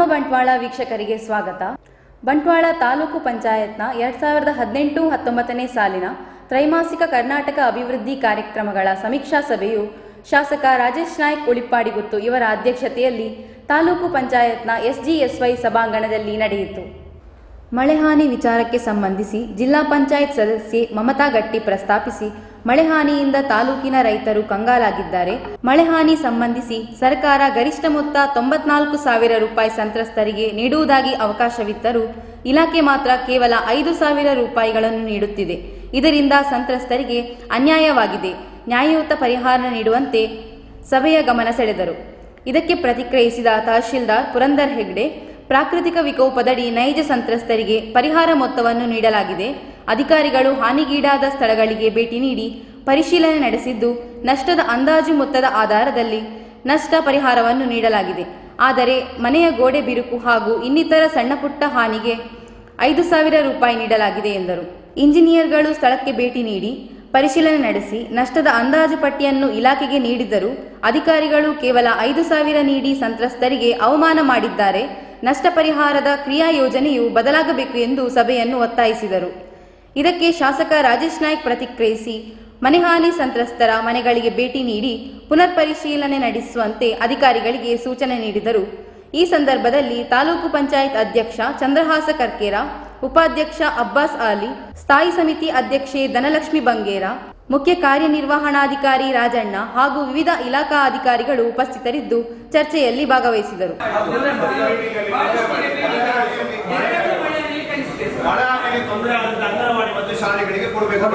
ಬಂಟ್ವಾಳ ವೀಕ್ಷಕರಿಗೆ ಸ್ವಾಗತ ಬಂಟ್ವಾಳ ತಾಲೂಕು ಪಂಚಾಯತ್ನ ಎರಡ್ ಸಾವಿರದ ಹದಿನೆಂಟು ಹತ್ತೊಂಬತ್ತನೇ ಸಾಲಿನ ತ್ರೈಮಾಸಿಕ ಕರ್ನಾಟಕ ಅಭಿವೃದ್ಧಿ ಕಾರ್ಯಕ್ರಮಗಳ ಸಮೀಕ್ಷಾ ಸಭೆಯು ಶಾಸಕ ರಾಜೇಶ್ ನಾಯ್ಕ್ ಉಳಿಪ್ಪಾಡಿಗುತ್ತು ಇವರ ಅಧ್ಯಕ್ಷತೆಯಲ್ಲಿ ತಾಲೂಕು ಪಂಚಾಯತ್ನ ಎಸ್ಜಿಎಸ್ವೈ ಸಭಾಂಗಣದಲ್ಲಿ ನಡೆಯಿತು ಮಳೆಹಾನಿ ವಿಚಾರಕ್ಕೆ ಸಂಬಂಧಿಸಿ ಜಿಲ್ಲಾ ಪಂಚಾಯತ್ ಸದಸ್ಯೆ ಮಮತಾ ಗಟ್ಟಿ ಪ್ರಸ್ತಾಪಿಸಿ ಮಳೆಹಾನಿಯಿಂದ ತಾಲೂಕಿನ ರೈತರು ಕಂಗಾಲಾಗಿದ್ದಾರೆ ಮಳೆಹಾನಿ ಸಂಬಂಧಿಸಿ ಸರ್ಕಾರ ಗರಿಷ್ಠ ಮೊತ್ತ ತೊಂಬತ್ನಾಲ್ಕು ಸಾವಿರ ರೂಪಾಯಿ ಸಂತ್ರಸ್ತರಿಗೆ ನೀಡುವುದಾಗಿ ಅವಕಾಶವಿದ್ದರೂ ಇಲಾಖೆ ಮಾತ್ರ ಕೇವಲ ಐದು ಸಾವಿರ ರೂಪಾಯಿಗಳನ್ನು ನೀಡುತ್ತಿದೆ ಇದರಿಂದ ಸಂತ್ರಸ್ತರಿಗೆ ಅನ್ಯಾಯವಾಗಿದೆ ನ್ಯಾಯಯುತ ಪರಿಹಾರ ನೀಡುವಂತೆ ಸಭೆಯ ಗಮನ ಸೆಳೆದರು ಇದಕ್ಕೆ ಪ್ರತಿಕ್ರಿಯಿಸಿದ ತಹಶೀಲ್ದಾರ್ ಪುರಂದರ್ ಹೆಗ್ಡೆ ಪ್ರಾಕೃತಿಕ ವಿಕೋಪದಡಿ ನೈಜ ಸಂತ್ರಸ್ತರಿಗೆ ಪರಿಹಾರ ಮೊತ್ತವನ್ನು ನೀಡಲಾಗಿದೆ ಅಧಿಕಾರಿಗಳು ಹಾನಿಗೀಡಾದ ಸ್ಥಳಗಳಿಗೆ ಭೇಟಿ ನೀಡಿ ಪರಿಶೀಲನೆ ನಡೆಸಿದ್ದು ನಷ್ಟದ ಅಂದಾಜು ಮೊತ್ತದ ಆಧಾರದಲ್ಲಿ ನಷ್ಟ ಪರಿಹಾರವನ್ನು ನೀಡಲಾಗಿದೆ ಆದರೆ ಮನೆಯ ಗೋಡೆ ಬಿರುಕು ಹಾಗೂ ಇನ್ನಿತರ ಸಣ್ಣಪುಟ್ಟ ಹಾನಿಗೆ ಐದು ಸಾವಿರ ರೂಪಾಯಿ ನೀಡಲಾಗಿದೆ ಎಂದರು ಇಂಜಿನಿಯರ್ಗಳು ಸ್ಥಳಕ್ಕೆ ಭೇಟಿ ನೀಡಿ ಪರಿಶೀಲನೆ ನಡೆಸಿ ನಷ್ಟದ ಅಂದಾಜು ಪಟ್ಟಿಯನ್ನು ಇಲಾಖೆಗೆ ನೀಡಿದ್ದರೂ ಅಧಿಕಾರಿಗಳು ಕೇವಲ ಐದು ಸಾವಿರ ನೀಡಿ ಸಂತ್ರಸ್ತರಿಗೆ ಅವಮಾನ ಮಾಡಿದ್ದಾರೆ ನಷ್ಟ ಪರಿಹಾರದ ಕ್ರಿಯಾ ಯೋಜನೆಯು ಬದಲಾಗಬೇಕು ಎಂದು ಸಭೆಯನ್ನು ಒತ್ತಾಯಿಸಿದರು ಇದಕ್ಕೆ ಶಾಸಕ ರಾಜೇಶ್ ನಾಯ್ಕ್ ಪ್ರತಿಕ್ರಿಯಿಸಿ ಮನೆಹಾನಿ ಸಂತ್ರಸ್ತರ ಮನೆಗಳಿಗೆ ಭೇಟಿ ನೀಡಿ ಪುನರ್ ಪರಿಶೀಲನೆ ನಡೆಸುವಂತೆ ಅಧಿಕಾರಿಗಳಿಗೆ ಸೂಚನೆ ನೀಡಿದರು ಈ ಸಂದರ್ಭದಲ್ಲಿ ತಾಲೂಕು ಪಂಚಾಯತ್ ಅಧ್ಯಕ್ಷ ಚಂದ್ರಹಾಸ ಕರ್ಕೇರ ಉಪಾಧ್ಯಕ್ಷ ಅಬ್ಬಾಸ್ ಆಲಿ ಸ್ಥಾಯಿ ಸಮಿತಿ ಅಧ್ಯಕ್ಷೆ ಧನಲಕ್ಷ್ಮಿ ಬಂಗೇರ ಮುಖ್ಯ ಕಾರ್ಯನಿರ್ವಹಣಾಧಿಕಾರಿ ರಾಜಣ್ಣ ಹಾಗೂ ವಿವಿಧ ಇಲಾಖಾ ಅಧಿಕಾರಿಗಳು ಉಪಸ್ಥಿತರಿದ್ದು ಚರ್ಚೆಯಲ್ಲಿ ಭಾಗವಹಿಸಿದರು ಮಳೆಯಾಗಿ ತೊಂದರೆ ಆದಂತ ಅಂಗನವಾಡಿ ಮತ್ತು ಶಾಲೆಗಳಿಗೆ ಕೊಡಬೇಕು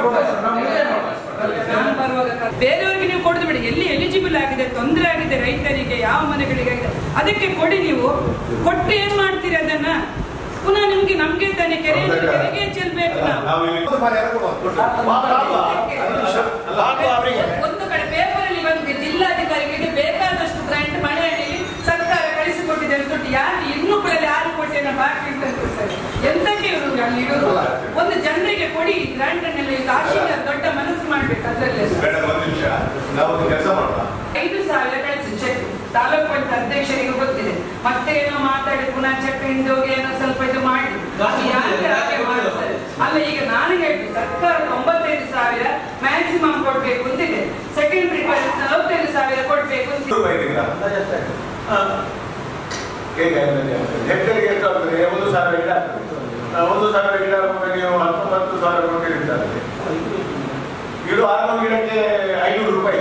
ಬೇರೆಯವರಿಗೆ ನೀವು ಕೊಡದು ಬಿಡಿ ಎಲ್ಲಿ ಎಲಿಜಿಬಲ್ ಆಗಿದೆ ತೊಂದರೆ ಆಗಿದೆ ರೈತರಿಗೆ ಯಾವ ಮನೆಗಳಿಗೆ ಆಗಿದೆ ಅದಕ್ಕೆ ಕೊಡಿ ನೀವು ಕೊಟ್ಟು ಏನ್ ಮಾಡ್ತೀರಿ ಅದನ್ನ ಪುನಃ ನಿಮ್ಗೆ ನಮ್ಗೆ ತಾನೆ ಕೆರೆ ಕೆರೆಗೆ ಚೆಲ್ಬೇಕು ನಾವು ನಾವು ಇಲ್ಲಿ ಒಂದು ಪರಿಹಾರ ಕೊಡುವ. ಪಾಪ ಅಲ್ವಾ? ಐದು ನಿಮಿಷ. ಅಲ್ಲ, ಹಾಗೂ ಅವರಿಗೆ ಒಂದು ಕಡೆ ಪೇಪರ್ ಅಲ್ಲಿ ಬಂದಿದೆ ಜಿಲ್ಲಾಧಿಕಾರಿಗಳಿಗೆ ಬೇಕಾದಷ್ಟು ಗ್ರಾಂಟ್ ಮಳೆಯಲ್ಲಿ ಸರ್ಕಾರ ಕಳಿಸಿಕೊಟ್ಟಿದೆ ಅಂತ ದುಡ್ಡು ಯಾರು ಇನ್ನೂ ಕೂಡ ಯಾರು ಕೊಟ್ಟಿನ ಬಾಕಿ ಅಂತ ತೋರಿಸ್ತಾರೆ. ಎಂತಕ್ಕೆ ಇವರು ಅಲ್ಲಿ ಇರೋದು ಒಂದು ಜನರಿಗೆ ಕೊಡಿ ಗ್ರಾಂಟ್ ಅನ್ನೆಲ್ಲ ಈಗ ತಹಶೀಲ್ದಾರ್ ದೊಡ್ಡ ಮನಸ್ಸು ಮಾಡ್ಬೇಕು ಅದ್ರಲ್ಲೇ ಬೇಡ ಒಂದು ನಿಮಿಷ ನಾವು ಒಂದು ಕೆಲಸ ಮಾಡೋಣ ಐದು ಸಾವಿರ ಕಳಿಸಿ ಚೆಕ್ ತಾಲೂಕು ಪಂಚಾಯತ್ ಅಧ್ಯಕ್ಷರಿಗೆ ಗೊತ್ತಿದೆ ಮತ್ತೆ ಏನೋ ಮಾತಾಡಿ ಪುನಃ ಚೆಕ್ ಹಿಂದೋಗಿ ಏನೋ ಸ್ವಲ್ಪ ಇದು ಮಾಡಿ ಯಾಕೆ ಹಾಗೆ ಮಾಡ್ತಾರೆ? ಅಲ್ಲ ಈಗ ನಾನು ಹೇಳ್ತೀನಿ ಸರ್ಕಾರ ತೊಂಬತ್ತೈದು ಸಾವಿರ ಮ್ಯಾಕ್ಸಿಮಮ್ ಕೊಡ್ಬೇಕು ಅಂತಿದೆ ಸೆಕೆಂಡ್ರಿ ನಲವತ್ತೈದು ಸಾವಿರ ಕೊಡ್ಬೇಕು ಅಂತ ನೂರು ರೂಪಾಯಿ ಇದೆಯಾ? ಹಾ. ಹೇಗೆ ಅಂದ್ರೆ ಹೆಕ್ಟೇರ್ಗೆ ಎಷ್ಟು ಆಗ್ತದೆ ಒಂದು ಸಾವಿರ ಗಿಡ ಆ, ಒಂದು ಸಾವಿರ ಗಿಡ ಆಗುವಾಗ ನೀವು ಹತ್ತೊಂಬತ್ತು ಸಾವಿರ ಕೊಟ್ಟಿರ್ತಾರೆ ಗಿಡ ಆರ್ನೂರು ಗಿಡಕ್ಕೆ ಐನೂರು ರೂಪಾಯಿ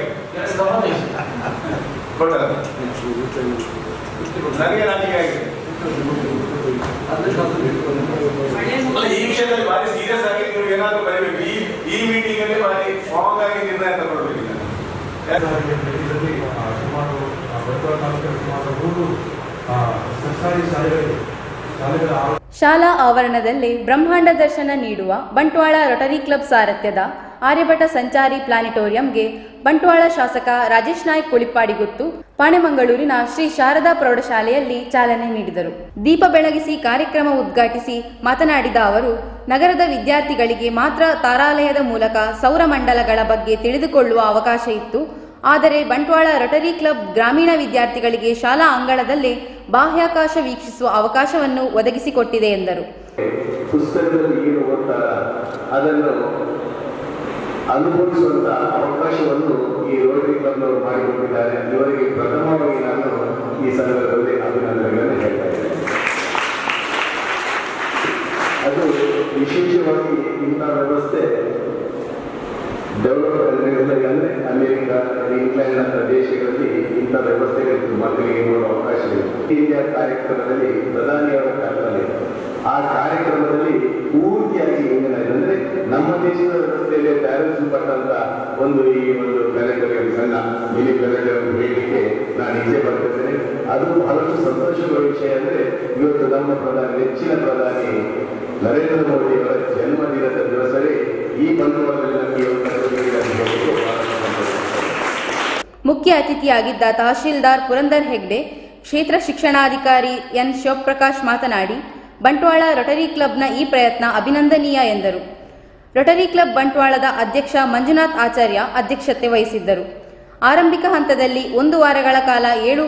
ಕೊಟ್ಟಲ್ಲ ನನಗೆ ನಾಚಿಕೆ ಆಗಿದೆ ಅಲ್ಲ, ಈ ವಿಷಯದಲ್ಲಿ ಭಾರಿ ಸೀರಿಯಸ್ ಆಗಿ ನೀವು ಏನಾದ್ರು ಬರೀಬೇಕು ಈ ಈ ಮೀಟಿಂಗ್ ಅಲ್ಲಿ ಭಾರಿ ಸ್ಟ್ರಾಂಗ್ ಆಗಿ ನಿರ್ಣಯ ತಗೊಳ್ಬೇಕು ಇದನ್ನ. ಇದರಲ್ಲಿ ಆ, ಸುಮಾರು ಆ, ಬಂಟ್ವಾಳ ತಾಲೂಕಿನ ಸುಮಾರು ಮೂರು ಆ, ಸರ್ಕಾರಿ ಶಾಲೆಗಳಿವೆ ಶಾಲೆಗಳ ಆರೋಗ್ಯ ಶಾಲಾ ಆವರಣದಲ್ಲೇ ಬ್ರಹ್ಮಾಂಡ ದರ್ಶನ ನೀಡುವ ಬಂಟ್ವಾಳ ರೋಟರಿ ಕ್ಲಬ್ ಸಾರಥ್ಯದ ಆರ್ಯಭಟ ಸಂಚಾರಿ ಪ್ಲಾನಿಟೋರಿಯಂಗೆ ಬಂಟ್ವಾಳ ಶಾಸಕ ರಾಜೇಶ್ ನಾಯ್ಕ್ ಕುಳಿಪ್ಪಾಡಿಗುತ್ತು ಪಾಣೆಮಂಗಳೂರಿನ ಶ್ರೀ ಶಾರದಾ ಪ್ರೌಢಶಾಲೆಯಲ್ಲಿ ಚಾಲನೆ ನೀಡಿದರು ದೀಪ ಬೆಳಗಿಸಿ ಕಾರ್ಯಕ್ರಮ ಉದ್ಘಾಟಿಸಿ ಮಾತನಾಡಿದ ಅವರು ನಗರದ ವಿದ್ಯಾರ್ಥಿಗಳಿಗೆ ಮಾತ್ರ ತಾರಾಲಯದ ಮೂಲಕ ಸೌರಮಂಡಲಗಳ ಬಗ್ಗೆ ತಿಳಿದುಕೊಳ್ಳುವ ಅವಕಾಶ ಇತ್ತು ಆದರೆ ಬಂಟ್ವಾಳ ರೋಟರಿ ಕ್ಲಬ್ ಗ್ರಾಮೀಣ ವಿದ್ಯಾರ್ಥಿಗಳಿಗೆ ಶಾಲಾ ಅಂಗಳದಲ್ಲೇ ಬಾಹ್ಯಾಕಾಶ ವೀಕ್ಷಿಸುವ ಅವಕಾಶವನ್ನು ಒದಗಿಸಿಕೊಟ್ಟಿದೆ ಎಂದರು ಪುಸ್ತಕದಲ್ಲಿ ಏನು ಓದ್ತಾರ ಅದನ್ನು ಅನುಭವಿಸುವಂತ ಅವಕಾಶವನ್ನು ಈ ರೋಟರಿ ಕ್ಲಬ್ನವರು ಮಾಡಿಕೊಟ್ಟಿದ್ದಾರೆ ಇವರಿಗೆ ಪ್ರಥಮವಾಗಿ ನಾನು ಈ ಸಂದರ್ಭದಲ್ಲಿ ಅಭಿನಂದನೆಗಳನ್ನು ಹೇಳ್ತಾ ಇದ್ದೇನೆ ಅದು ವಿಶೇಷವಾಗಿ ಇಂಥ ವ್ಯವಸ್ಥೆ ಡೆವಲಪ್ ಕಂಟ್ರಿಗಳಲ್ಲಿ ಅಂದರೆ ಅಮೆರಿಕ ಇಂಗ್ಲೆಂಡ್ ಅಂತ ದೇಶಗಳಲ್ಲಿ ಇಂಥ ವ್ಯವಸ್ಥೆಗಳಿತ್ತು ಮಕ್ಕಳಿಗೆ ನೋಡುವ ಅವಕಾಶ ಇದೆ ಇಂಡಿಯಾ ಕಾರ್ಯಕ್ರಮದಲ್ಲಿ ಪ್ರಧಾನಿಯವರ ಕಾಲದಲ್ಲಿ ಆ ಕಾರ್ಯಕ್ರಮದಲ್ಲಿ ಪೂರ್ತಿಯಾಗಿ ಏನೇನಾಗಿದೆ ಅಂದ್ರೆ ನಮ್ಮ ದೇಶದ ವ್ಯವಸ್ಥೆಯಲ್ಲಿ ಬ್ಯಾಲೆನ್ಸ್ ಪಟ್ಟಂತ ಒಂದು ಈ ಒಂದು ಕ್ಯಾಲೆಂಡರ್ ಸಣ್ಣ ಮಿನಿ ಕ್ಯಾಲೆಂಡರ್ ಹೇಳಲಿಕ್ಕೆ ನಾನು ಇಚ್ಛೆ ಪಡ್ತಿದ್ದೇನೆ ಅದು ಬಹಳಷ್ಟು ಸಂತೋಷದ ವಿಷಯ ಅಂದ್ರೆ ಇವತ್ತು ನಮ್ಮ ಪ್ರಧಾನಿ ನೆಚ್ಚಿನ ಪ್ರಧಾನಿ ನರೇಂದ್ರ ಮೋದಿ ಅವರ ಜನ್ಮದಿನದ ದಿವಸವೇ ಈ ಬಂಧುಗಳಲ್ಲಿ ನಮಗೆ ಅವಕಾಶ ನೀಡಿದ ಅಂತ ಹೇಳಲಿಕ್ಕೆ ಬಹಳಷ್ಟು ಸಂತೋಷ ಮುಖ್ಯ ಅತಿಥಿಯಾಗಿದ್ದ ತಹಶೀಲ್ದಾರ್ ಪುರಂದರ್ ಹೆಗ್ಡೆ ಕ್ಷೇತ್ರ ಶಿಕ್ಷಣಾಧಿಕಾರಿ ಎನ್ ಶಿವಪ್ರಕಾಶ್ ಮಾತನಾಡಿ ಬಂಟ್ವಾಳ ರೋಟರಿ ಕ್ಲಬ್ನ ಈ ಪ್ರಯತ್ನ ಅಭಿನಂದನೀಯ ಎಂದರು ರೋಟರಿ ಕ್ಲಬ್ ಬಂಟ್ವಾಳದ ಅಧ್ಯಕ್ಷ ಮಂಜುನಾಥ್ ಆಚಾರ್ಯ ಅಧ್ಯಕ್ಷತೆ ವಹಿಸಿದ್ದರು ಆರಂಭಿಕ ಹಂತದಲ್ಲಿ ಒಂದು ವಾರಗಳ ಕಾಲ ಏಳು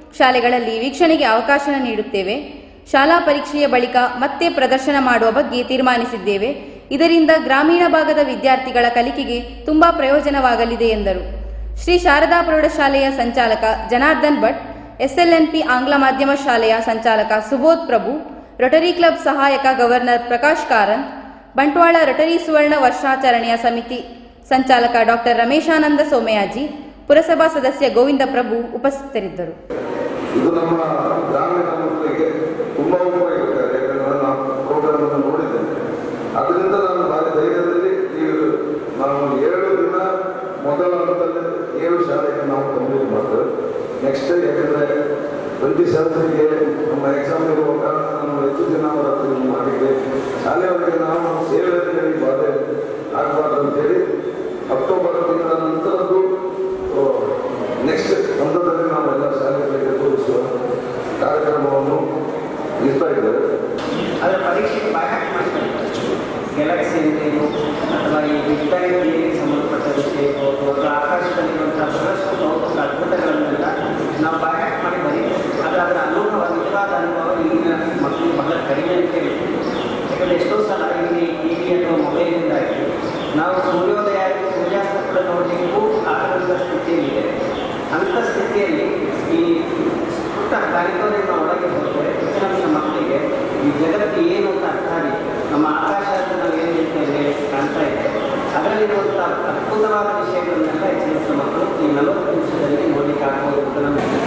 ಶಾಲೆಗಳಲ್ಲಿ ವೀಕ್ಷಣೆಗೆ ಅವಕಾಶ ನೀಡುತ್ತೇವೆ ಶಾಲಾ ಪರೀಕ್ಷೆಯ ಬಳಿಕ ಮತ್ತೆ ಪ್ರದರ್ಶನ ಮಾಡುವ ಬಗ್ಗೆ ತೀರ್ಮಾನಿಸಿದ್ದೇವೆ ಇದರಿಂದ ಗ್ರಾಮೀಣ ಭಾಗದ ವಿದ್ಯಾರ್ಥಿಗಳ ಕಲಿಕೆಗೆ ತುಂಬಾ ಪ್ರಯೋಜನವಾಗಲಿದೆ ಎಂದರು ಶ್ರೀ ಶಾರದಾ ಪ್ರೌಢಶಾಲೆಯ ಸಂಚಾಲಕ ಜನಾರ್ದನ್ ಭಟ್ ಎಸ್ಎಲ್ಎನ್ಪಿ ಆಂಗ್ಲ ಮಾಧ್ಯಮ ಶಾಲೆಯ ಸಂಚಾಲಕ ಸುಬೋಧ್ ಪ್ರಭು ರೊಟರಿ ಕ್ಲಬ್ ಸಹಾಯಕ ಗವರ್ನರ್ ಪ್ರಕಾಶ್ ಕಾರಂತ್ ಬಂಟ್ವಾಳ ರೊಟರಿ ಸುವರ್ಣ ವರ್ಷಾಚರಣೆಯ ಸಮಿತಿ ಸಂಚಾಲಕ ಡಾಕ್ಟರ್ ರಮೇಶಾನಂದ ಸೋಮಯಾಜಿ ಪುರಸಭಾ ಸದಸ್ಯ ಗೋವಿಂದ ಪ್ರಭು ಉಪಸ್ಥಿತರಿದ್ದರು ಇದು ನಮ್ಮ ಗ್ರಾಮೀಣ ಮಕ್ಕಳಿಗೆ ತುಂಬಾ ಉಪಯುಕ್ತ ಯಾಕಂದ್ರೆ ನಾನು ಪ್ರೋಗ್ರಾಮ್ ಅನ್ನು ನೋಡಿದ್ದೇನೆ ಅದರಿಂದ ನಾನು ಭಾರಿ ಧೈರ್ಯದಲ್ಲಿ ಈ ನಾವು ಏಳು ದಿನ ಮೊದಲ ಹಂತದಲ್ಲಿ ಏಳು ಶಾಲೆಗೆ ನಾವು ಕಂಪ್ಲೀಟ್ ಮಾಡ್ತೇವೆ ನೆಕ್ಸ್ಟ್ ಯಾಕಂದ್ರೆ ಟ್ವೆಂಟಿ ಸೆವೆನ್ಗೆ ನಮ್ಮ ಎಕ್ಸಾಮ್ ಇರುವ ಕಾರಣ ನಾವು ಹೆಚ್ಚು ದಿನ ಅವರ ಹತ್ರ ಇದು ಮಾಡಿದ್ದೆ ಶಾಲೆಯವರಿಗೆ ನಾವು ಸೇವೆಯಲ್ಲಿ ಬಾಧೆ ಆಗಬಾರ್ದು ಅಂತೇಳಿ ಅಕ್ಟೋಬರ್ ತಿಂಗಳ ನಂತರದ್ದು ನೆಕ್ಸ್ಟ್ ಹಂತದಲ್ಲಿ ನಾವು ಎಲ್ಲ ಶಾಲೆಗಳಿಗೆ ತೋರಿಸುವ ಕಾರ್ಯಕ್ರಮವನ್ನು ಇರ್ತಾ ಇದ್ದೇವೆ ಅದರ ಪರೀಕ್ಷೆಗೆ ಬಾಯ್ಹಾಟ್ ಮಾಡ್ತಾರೆ ಗೆಲಕ್ಸಿ ಅಂತೇನು ಅಥವಾ ಈ ವಿಜ್ಞಾನಕ್ಕೆ ಸಂಬಂಧಪಟ್ಟ ವಿಷಯ ಇರ್ಬೋದು ಅಥವಾ ಆಕಾಶದಲ್ಲಿರುವಂತಹ ಬಹಳಷ್ಟು ಭೌತಿಕ ಅದ್ಭುತಗಳನ್ನೆಲ್ಲ ನಾವು ಬಾಯ್ಹಾಟ್ ಮಾಡಿ ಬರೀತೀವಿ ಆದರೆ ಅದರ ಅನುಭವ ನಿಜವಾದ ಅನುಭವ ಈಗಿನ ಮಕ್ಕಳು ಬಹಳ ಕಡಿಮೆ ಅಂತ ಹೇಳ್ತೀವಿ ಯಾಕಂದರೆ ಎಷ್ಟೋ ಸಲ ಇಲ್ಲಿ ಟಿ ವಿ ಅಥವಾ ಮೊಬೈಲಿಂದಾಗಿ ನಾವು ಸೂರ್ಯೋದಯ ಆಗಿ ಸೂರ್ಯಾಸ್ತ ಕೂಡ ನೋಡಲಿಕ್ಕೂ ಆಗದ ಸ್ಥಿತಿಯಲ್ಲಿದೆ ಅಂಥ ಸ್ಥಿತಿಯಲ್ಲಿ ಈ ಪುಟ್ಟ ಕಾರ್ಯಕ್ರಮದಿಂದ ಒಳಗೆ ಹೋದರೆ ಹೆಚ್ಚಿನ ಮಕ್ಕಳಿಗೆ ಈ ಜಗತ್ತು ಏನು ಅಂತ ಅರ್ಥ ಆಗಿದೆ ನಮ್ಮ ಆಕಾಶ ಅಂತ ನಾವು ಏನು ಹೇಳ್ತೇವೆ ಕಾಣ್ತಾ ಇದೆ ಅದರಲ್ಲಿರುವಂಥ ಅದ್ಭುತವಾದ ವಿಷಯಗಳನ್ನೆಲ್ಲ ಹೆಚ್ಚಿನ ಮಕ್ಕಳು ಈ ನಲವತ್ತು ನಿಮಿಷದಲ್ಲಿ ನೋಡಲಿಕ್ಕೆ ಆಗ್ಬೋದು ಅಂತ ನಮಗೆ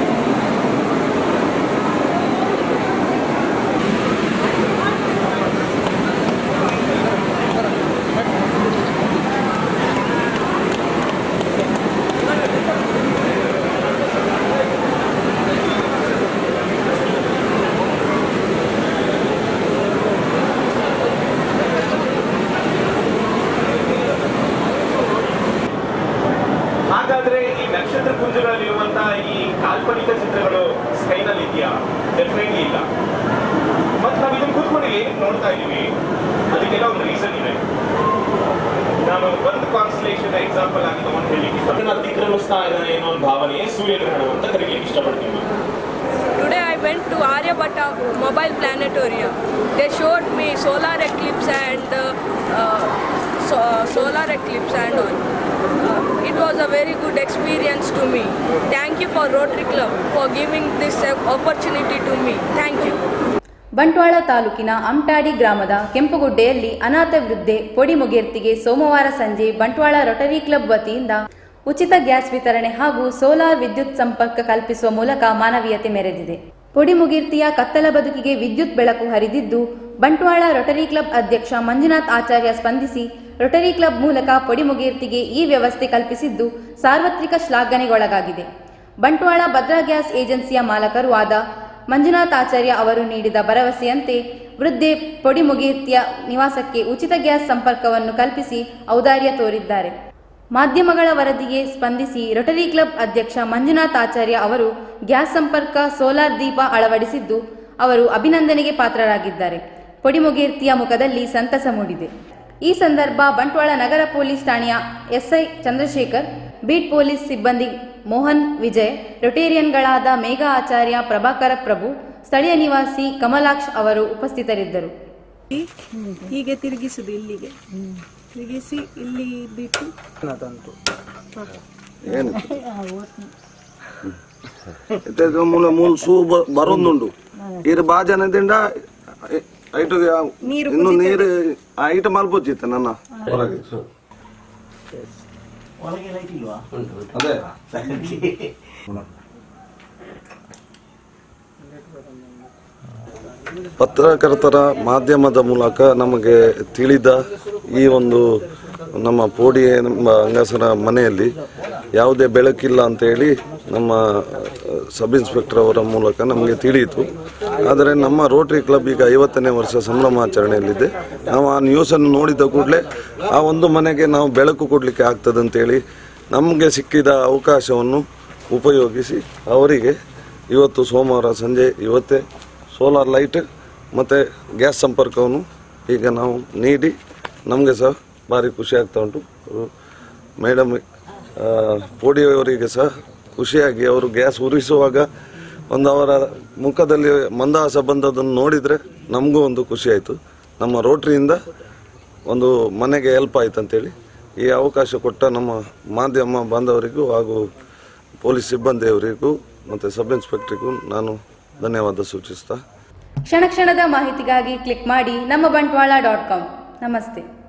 ಹಾಗಾದ್ರೆ ಈ ನಕ್ಷತ್ರ ಪುಂಜಗಳಲ್ಲಿರುವಂತಹ ಈ ಕಾಲ್ಪನಿಕ ಚಿತ್ರಗಳು ಸ್ಕೈನಲ್ಲಿ ಇದೆಯಾ ಡೆಫಿನೆಟ್ಲಿ ಇಲ್ಲ ಮತ್ತೆ ನಾವು ಇದನ್ನ ಕೂತ್ಕೊಂಡು ಏನ್ ನೋಡ್ತಾ ಇದೀವಿ ಅದಕ್ಕೆಲ್ಲ ಒಂದು ರೀಸನ್ ಇದೆ ನಾನು ಒಂದು ಕಾನ್ಸ್ಟಲೇಷನ್ ಎಕ್ಸಾಂಪಲ್ ಆಗಿ ತಗೊಂಡು ಹೇಳಿ ಅತಿಕ್ರಮಿಸ್ತಾ ಇದ್ದಾನೆ ಅನ್ನೋ ಒಂದು ಭಾವನೆ ಸೂರ್ಯಗ್ರಹಣ ಅಂತ ಕರೀಲಿಕ್ಕೆ ಇಷ್ಟಪಡ್ತೀನಿ Today I went to Aryabhatta Mobile Planetarium. They showed me solar eclipse and uh, uh, so, solar eclipse and all. Uh, it was a very good experience to me. Thank you for Rotary Club for giving this uh, opportunity to me. Thank you. Bantwal ತಾಲೂಕಿನ ಅಮ್ಟಾಡಿ ಗ್ರಾಮದ ಕೆಂಪುಗುಡ್ಡೆಯಲ್ಲಿ ಅನಾಥ ವೃದ್ಧೆ ಪೊಡಿ ಮುಗೇರ್ತಿಗೆ ಸೋಮವಾರ ಸಂಜೆ Bantwal rotary club ವತಿಯಿಂದ ಉಚಿತ gas ವಿತರಣೆ ಹಾಗೂ solar ವಿದ್ಯುತ್ ಸಂಪರ್ಕ ಕಲ್ಪಿಸುವ ಮೂಲಕ ಮಾನವೀಯತೆ ಮೆರೆದಿದೆ ಪೊಡಿ ಮುಗೀರ್ತಿಯ ಕತ್ತಲ ಬದುಕಿಗೆ ವಿದ್ಯುತ್ ಬೆಳಕು ಹರಿದಿದ್ದು ಬಂಟ್ವಾಳ ರೊಟರಿ ಕ್ಲಬ್ ಅಧ್ಯಕ್ಷ ಮಂಜುನಾಥ್ ಆಚಾರ್ಯ ಸ್ಪಂದಿಸಿ ರೊಟರಿ ಕ್ಲಬ್ ಮೂಲಕ ಪೊಡಿ ಮುಗೀರ್ತಿಗೆ ಈ ವ್ಯವಸ್ಥೆ ಕಲ್ಪಿಸಿದ್ದು ಸಾರ್ವತ್ರಿಕ ಶ್ಲಾಘನೆಗೊಳಗಾಗಿದೆ ಬಂಟ್ವಾಳ ಭದ್ರಾ ಗ್ಯಾಸ್ ಏಜೆನ್ಸಿಯ ಮಾಲಕರು ಆದ ಮಂಜುನಾಥ್ ಆಚಾರ್ಯ ಅವರು ನೀಡಿದ ಭರವಸೆಯಂತೆ ವೃದ್ಧೆ ಪೊಡಿ ಮುಗೀರ್ತಿಯ ನಿವಾಸಕ್ಕೆ ಉಚಿತ ಗ್ಯಾಸ್ ಸಂಪರ್ಕವನ್ನು ಕಲ್ಪಿಸಿ ಔದಾರ್ಯ ತೋರಿದ್ದಾರೆ ಮಾಧ್ಯಮಗಳ ವರದಿಗೆ ಸ್ಪಂದಿಸಿ ರೊಟರಿ ಕ್ಲಬ್ ಅಧ್ಯಕ್ಷ ಮಂಜುನಾಥ್ ಆಚಾರ್ಯ ಅವರು ಗ್ಯಾಸ್ ಸಂಪರ್ಕ ಸೋಲಾರ್ ದೀಪ ಅಳವಡಿಸಿದ್ದು ಅವರು ಅಭಿನಂದನೆಗೆ ಪಾತ್ರರಾಗಿದ್ದಾರೆ ಪೊಡಿಮುಗೀರ್ತಿಯ ಮುಖದಲ್ಲಿ ಸಂತಸ ಮೂಡಿದೆ ಈ ಸಂದರ್ಭ ಬಂಟ್ವಾಳ ನಗರ ಪೊಲೀಸ್ ಠಾಣೆಯ ಎಸ್ಐ ಚಂದ್ರಶೇಖರ್ ಬೀಟ್ ಪೊಲೀಸ್ ಸಿಬ್ಬಂದಿ ಮೋಹನ್ ವಿಜಯ್ ರೊಟೇರಿಯನ್ಗಳಾದ ಮೇಘಾ ಆಚಾರ್ಯ ಪ್ರಭಾಕರ ಪ್ರಭು ಸ್ಥಳೀಯ ನಿವಾಸಿ ಕಮಲಾಕ್ಷ್ ಅವರು ಉಪಸ್ಥಿತರಿದ್ದರು ಹೀಗೆ ತಿರುಗಿಸುದು ಇಲ್ಲಿಗೆ ತಿರುಗಿಸಿ ಇಲ್ಲಿ ಬಿಟ್ಟು ಇದು ಮೂಲ ಮೂಲ ಸೂ ಬ- ಬರೊಂದುಂಡು ಇರು ಬಾ ಜನದಿಂದ ಐಟು ಇನ್ನು ನೀರು ಐಟ ಮಲ್ಪೊಚ್ಚಿತ್ತ ನನ್ನ ಹೊರಗೆ ಒಳಗೆ ಲೈಟ್ ಇಲ್ವಾ ಅದೇ ಪತ್ರಕರ್ತರ ಮಾಧ್ಯಮದ ಮೂಲಕ ನಮಗೆ ತಿಳಿದ ಈ ಒಂದು ನಮ್ಮ ಪೋಡಿ ಎಂಬ ಅಂಗಸರ ಮನೆಯಲ್ಲಿ ಯಾವುದೇ ಬೆಳಕಿಲ್ಲ ಅಂತೇಳಿ ನಮ್ಮ ಸಬ್ ಇನ್ಸ್ಪೆಕ್ಟರ್ ಅವರ ಮೂಲಕ ನಮಗೆ ತಿಳಿಯಿತು ಆದರೆ ನಮ್ಮ ರೋಟರಿ ಕ್ಲಬ್ ಈಗ ಐವತ್ತನೇ ವರ್ಷ ಸಂಭ್ರಮಾಚರಣೆಯಲ್ಲಿದೆ ನಾವು ಆ ನ್ಯೂಸನ್ನು ನೋಡಿದ ಕೂಡಲೇ ಆ ಒಂದು ಮನೆಗೆ ನಾವು ಬೆಳಕು ಕೊಡಲಿಕ್ಕೆ ಆಗ್ತದೆ ಅಂತೇಳಿ ನಮಗೆ ಸಿಕ್ಕಿದ ಅವಕಾಶವನ್ನು ಉಪಯೋಗಿಸಿ ಅವರಿಗೆ ಇವತ್ತು ಸೋಮವಾರ ಸಂಜೆ ಇವತ್ತೇ ಸೋಲಾರ್ ಲೈಟ್ ಮತ್ತು ಗ್ಯಾಸ್ ಸಂಪರ್ಕವನ್ನು ಈಗ ನಾವು ನೀಡಿ ನಮಗೆ ಸಹ ಭಾರಿ ಖುಷಿ ಆಗ್ತಾ ಉಂಟು ಮೇಡಮ್ ಪೋಡಿಯವರಿಗೆ ಸಹ ಖುಷಿಯಾಗಿ ಅವರು ಗ್ಯಾಸ್ ಉರಿಸುವಾಗ ಒಂದು ಅವರ ಮುಖದಲ್ಲಿ ಮಂದಹಾಸ ಬಂದದನ್ನು ನೋಡಿದರೆ ನಮಗೂ ಒಂದು ಖುಷಿ ಆಯಿತು ನಮ್ಮ ರೋಟ್ರಿಯಿಂದ ಒಂದು ಮನೆಗೆ ಹೆಲ್ಪ್ ಆಯ್ತು ಅಂತೇಳಿ ಈ ಅವಕಾಶ ಕೊಟ್ಟ ನಮ್ಮ ಮಾಧ್ಯಮ ಬಾಂಧವರಿಗೂ ಹಾಗೂ ಪೊಲೀಸ್ ಸಿಬ್ಬಂದಿಯವರಿಗೂ ಮತ್ತು ಸಬ್ ಇನ್ಸ್ಪೆಕ್ಟ್ರಿಗೂ ನಾನು ಧನ್ಯವಾದ ಸೂಚಿಸ್ತಾ ಕ್ಷಣ ಕ್ಷಣದ ಮಾಹಿತಿಗಾಗಿ ಕ್ಲಿಕ್ ಮಾಡಿ ನಮ್ಮ ಬಂಟ್ವಾಳ ಡಾಟ್ ಕಾಮ್ ನಮಸ್ತೆ